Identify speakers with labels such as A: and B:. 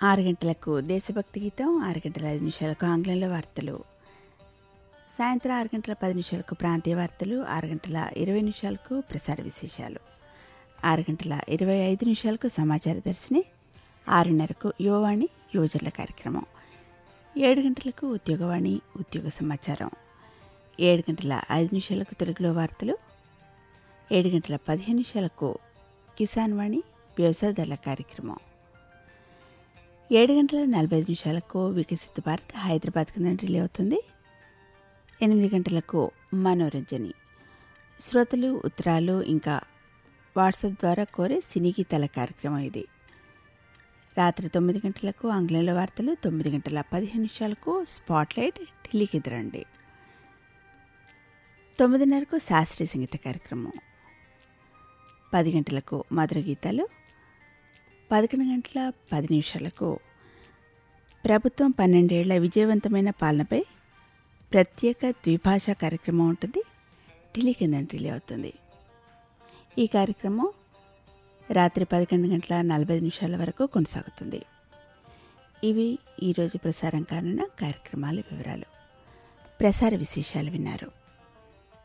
A: ఆరు గంటలకు దేశభక్తి గీతం ఆరు గంటల ఐదు నిమిషాలకు ఆంగ్లంలో వార్తలు సాయంత్రం ఆరు గంటల పది నిమిషాలకు ప్రాంతీయ వార్తలు ఆరు గంటల ఇరవై నిమిషాలకు ప్రసార విశేషాలు ఆరు గంటల ఇరవై ఐదు నిమిషాలకు సమాచార దర్శిని ఆరున్నరకు యువవాణి యువజనుల కార్యక్రమం ఏడు గంటలకు ఉద్యోగవాణి ఉద్యోగ సమాచారం ఏడు గంటల ఐదు నిమిషాలకు తెలుగులో వార్తలు ఏడు గంటల పదిహేను నిమిషాలకు కిసాన్ వాణి వ్యవసాయదారుల కార్యక్రమం ఏడు గంటల నలభై ఐదు నిమిషాలకు వికసిత భారత్ హైదరాబాద్ కింద రిలే అవుతుంది ఎనిమిది గంటలకు మనోరంజని శ్రోతలు ఉత్తరాలు ఇంకా వాట్సాప్ ద్వారా కోరే సినీ గీతాల కార్యక్రమం ఇది రాత్రి తొమ్మిది గంటలకు ఆంగ్లంలో వార్తలు తొమ్మిది గంటల పదిహేను నిమిషాలకు స్పాట్లైట్ ఢిల్లీకి ఎదురండి తొమ్మిదిన్నరకు శాస్త్రీయ సంగీత కార్యక్రమం పది గంటలకు మధుర గీతాలు పదకొండు గంటల పది నిమిషాలకు ప్రభుత్వం పన్నెండేళ్ల విజయవంతమైన పాలనపై ప్రత్యేక ద్విభాషా కార్యక్రమం ఉంటుంది ఢిల్లీ కింద ఢిల్లీ అవుతుంది ఈ కార్యక్రమం రాత్రి పదకొండు గంటల నలభై నిమిషాల వరకు కొనసాగుతుంది ఇవి ఈరోజు ప్రసారం కానున్న కార్యక్రమాల వివరాలు ప్రసార విశేషాలు విన్నారు